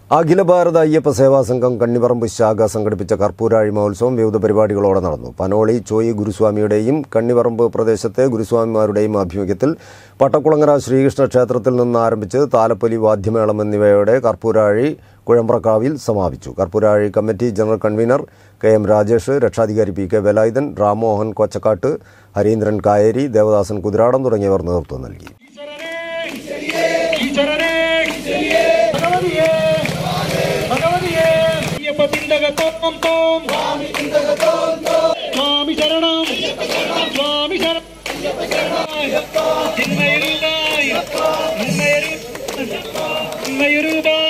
അഖില ഭാരത അയ്യപ്പ സേവാ സംഘം കണ്ണിപറമ്പ് ശാഖ സംഘടിപ്പിച്ച കർപ്പൂരാഴി മഹോത്സവം വിവിധ പരിപാടികളോടെ നടന്നു പനോളി ചോയി ഗുരുസ്വാമിയുടെയും കണ്ണിപറമ്പ് പ്രദേശത്തെ ഗുരുസ്വാമിമാരുടെയും ആഭിമുഖ്യത്തിൽ പട്ടക്കുളങ്ങര ശ്രീകൃഷ്ണ ക്ഷേത്രത്തിൽ നിന്ന് ആരംഭിച്ച് താലപ്പൊലി വാദ്യമേളം എന്നിവയോടെ കർപ്പൂരാഴി കുഴമ്പ്രക്കാവിൽ സമാപിച്ചു Karpoorazhi committee general convener K M Rajesh രക്ഷാധികാരി പി കെ വേലായുധൻ രാംമോഹൻ കൊച്ചക്കാട്ട് ഹരീന്ദ്രൻ കായേരി ദേവദാസൻ കുതിരാടം തുടങ്ങിയവർ നേതൃത്വം നൽകി ഈശ്വരനെ ഭഗവതിയെ ഭഗവതിയെ അയ്യപ്പ പിണ്ടകത്തോം തോം സ്വാമി ശരണം സ്വാമി ശരണം ഇന്നയൊരുതായി ഇന്നയൊരു ഇന്നയൊരുതായി